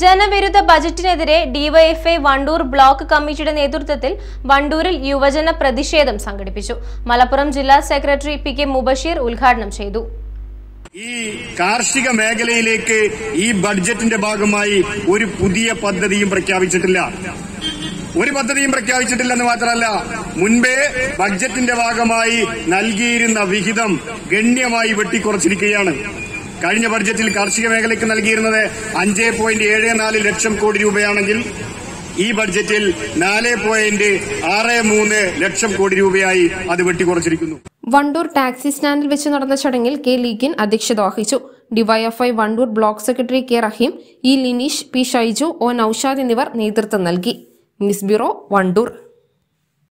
ജനവിരുദ്ധ ബജറ്റിനെതിരെ DYFI Vandoor block കമ്മിറ്റിയുടെ നേതൃത്വത്തിൽ വണ്ടൂരിൽ യുവജന പ്രതിഷേധം സംഘടിപ്പിച്ചു മലപ്പുറം ജില്ലാ സെക്രട്ടറി പി കെ മുബഷീർ ഉദ്ഘാടനം ചെയ്തു ഈ കാർഷിക മേഖലയിലേക്ക് ഈ ബഡ്ജറ്റിന്റെ ഭാഗമായി ഒരു പുതിയ പദ്ധതിയും പ്രഖ്യാപിച്ചിട്ടില്ല ഒരു പദ്ധതിയും പ്രഖ്യാപിച്ചിട്ടില്ലെന്ന് മാത്രമല്ല മുൻപേ ബഡ്ജറ്റിന്റെ ഭാഗമായി നൽകിയിരുന്ന വിഹിതം ഗണ്യമായി വെട്ടിക്കുറച്ചിരിക്കുകയാണ് കഴിഞ്ഞ ബഡ്ജറ്റിൽ കാർഷിക മേഖലയ്ക്ക് നൽകിയിരുന്നത് അഞ്ച് പോയിന്റ് ഏഴ് നാല് ലക്ഷം കോടി രൂപയാണെങ്കിൽ ഈ ബഡ്ജറ്റിൽ നാല് പോയിന്റ് ആറ് മൂന്ന് ലക്ഷം കോടി രൂപയായി അത് വെട്ടിക്കുറച്ചിരിക്കുന്നു വണ്ടൂർ ടാക്സി സ്റ്റാൻഡിൽ വെച്ച് നടന്ന ചടങ്ങിൽ കെ ലീഗിൻ അധ്യക്ഷത വഹിച്ചു DYFI Vandoor block secretary K Rahim E Lineesh P Shaiju O Naushad എന്നിവർ നേതൃത്വം നൽകി ന്യൂസ് ബ്യൂറോ വണ്ടൂർ